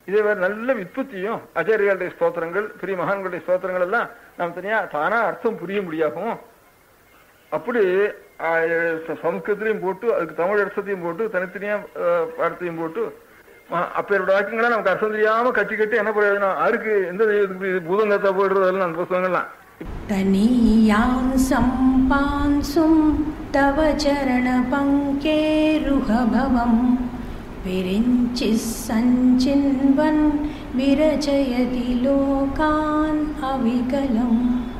இதே மாதிரி நல்ல விற்பத்தியும் ஆச்சாரியாளுடைய ஸ்தோத்திரங்கள் பெரிய மகான்களுடைய ஸ்தோத்திரங்கள் எல்லாம் நாம் தனியா தானா அர்த்தம் புரிய முடியாகும் அப்படி ஆஹ், சமஸ்கிருதத்திலையும் போட்டு அதுக்கு தமிழ் அர்த்தத்தையும் போட்டு தனித்தனியா ஆஹ், அர்த்தத்தையும் போட்டு ஆஹ், அப்பேரோட வாக்கியங்களை நமக்கு அர்த்தம் தெரியாம கட்டி கட்டி என்ன பிரயோஜனம் யாருக்கு எந்த தெய்வத்துக்கு இது பூதங்கத்தா போயிடுறதெல்லாம் அந்த புஸ்தகங்கள்லாம் तनीयां सम्पांसुं तव चरणपङ्केरुहभवं विरिञ्चिः सञ्चिन्वन् विरचयति लोकान् अविकलम्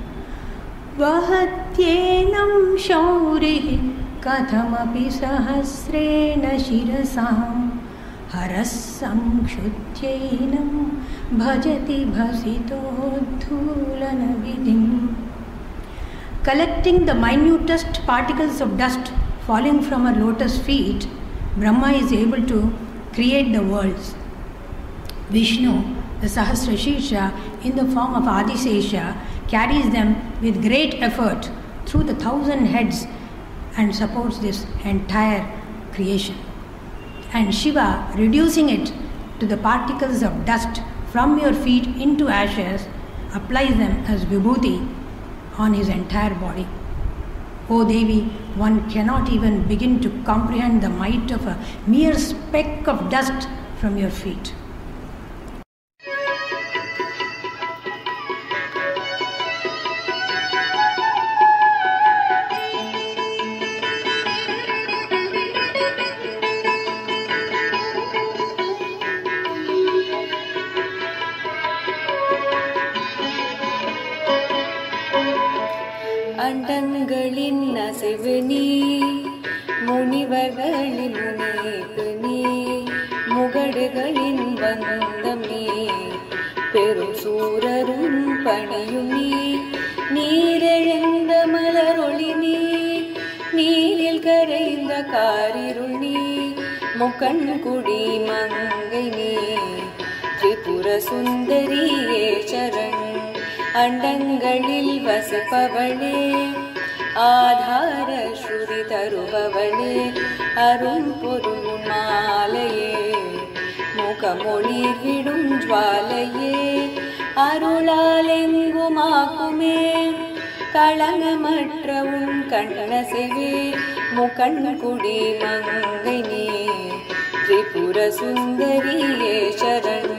वहत्येनं शौरिः कथमपि सहस्रेण शिरसां हरः संक्षुत्यैनं भजति भसितोद्धूलनविधिम् Collecting the minutest particles of dust falling from her lotus feet, Brahma is able to create the worlds. Vishnu, the Sahasrashirsha, in the form of Adisesha, carries them with great effort through the thousand heads and supports this entire creation. And Shiva, reducing it to the particles of dust from your feet into ashes, applies them as vibhuti on his entire body. O Devi, one cannot even begin to comprehend the might of a mere speck of dust from your feet. அண்டங்களின் அசைவு நீ முனிவர்களின் முனைப்பு நீ முகடுகளின் பந்தம் நீ பெரும் சூரரும் பணியும் நீ நீரெழுந்த மலரொளி நீ நீரில் கரைந்த காரிருள் நீ முகன் குடி மங்கை நீ திரிபுர சுந்தரியே சரண் அண்டங்களில் வசிப்பவளே ஆதார ஸ்ருதி தருபவளே அருள் பொருள் மாலையே முகமொழி விடும் ஜுவாலையே அருளால் எங்குமாக்குமே களங்கமற்ற உன் கண்ணசைவே முகண் குடி மங்கை நீ திரிபுர சுந்தரியே சரண்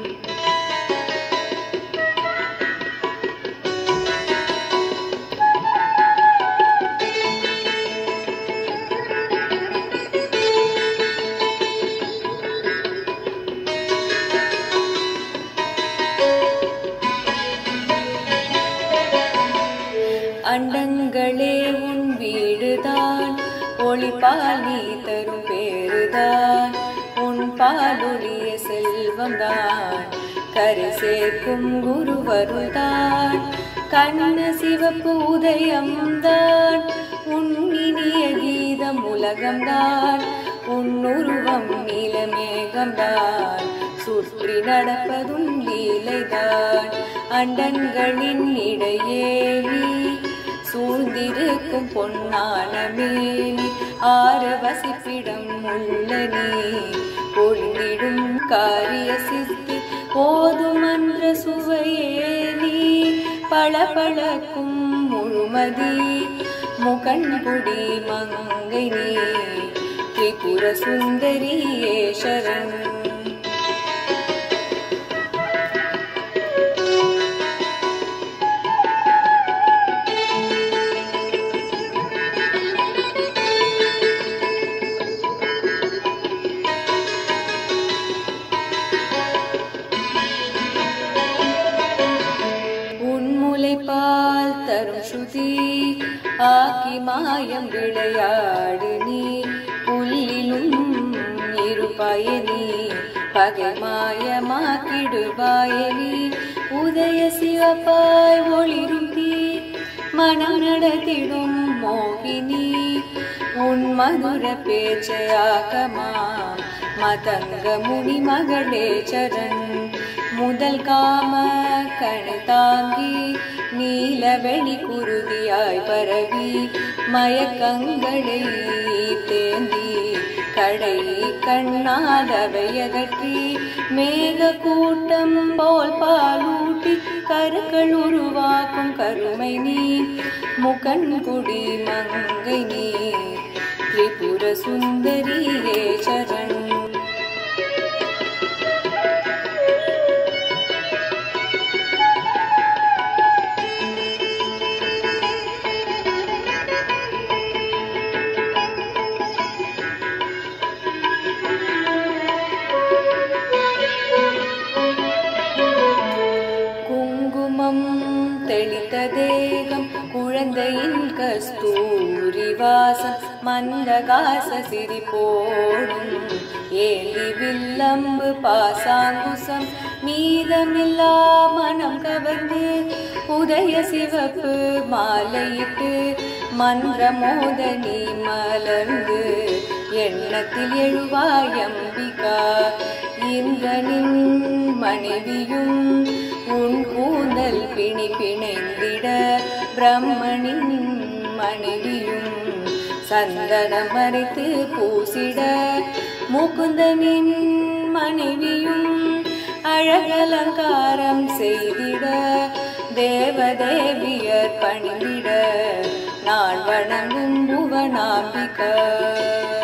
அண்டங்களே உன் வீடுதான் ஒளிபால் நீ தரும் பேருதான் உன் பாலுடைய செல்வம்தான் கரை சேர்க்கும் குருவருதான் கண்ண சிவப்பு உதயம்தான் உன் இனிய கீதம் உலகம்தான் உன் உருவம் நீலமேகம்தான் சுற்றி நடப்பதும் லீலைதான் அண்டன்களின் இடையே நீ சூழ்ந்திருக்கும் பொன்னான மேனி ஆறு வசிப்பிடம் உள்ள நீ பொழிந்திடும் காரிய சித்தி போதும் அன்ற சுவையே நீ பளபளக்கும் முழுமதி முகண்புடி மங்கை நீ திரிபுர சுந்தரியே சரண் உன்முலைப்பால் தரும் ஸ்ருதி ஆக்கி மாயம் விளையாடு நீ புல்லிலும் இருப்பாய நீ பகை மாயமாக்கிடுவாய நீ உதய சிவப்பாய் ஒளிரும் தீ மனம் நடத்திடும் மோகினி உன் மதுர பேச்சையாகமா மதங்க முனி மகளே சரண் முதல் காம கணை தாங்கி நீலவெளி குருதியாய் பரவி மயக்கங்களை தேந்தி கடை கண்ணாதவையகற்றி மேக கூட்டம் போல் பாலூட்டி கருக்கள் உருவாக்கும் கருமை நீ முகன்குடி மங்கை நீ திரிபுர சுந்தரியே சரண் குங்குமம் தெளித்த தேகம் குழந்தையின் கஸ்தூரி வாசம் மந்தகாச சிரிப்போடும் ஏலி வில்லம்பு பாசாங்குசம் மீதமில்லா மனம் கவர்ந்து உதய சிவப்பு மாலையிட்டு மன்ற மோதனி மலர்ந்து எண்ணத்தில் எழுவாயம்பிகா இந்திரனின் மனைவியும் உன் கூந்தல் பிணி பிணைந்திட பிரம்மனின் மனைவியும் சந்தனம் மறைத்து பூசிட முகுந்தனின் மனைவியும் அழகலங்காரம் செய்திட தேவதேவியர் பணிந்திட நான் வணங்கும் புவனாம்பிகா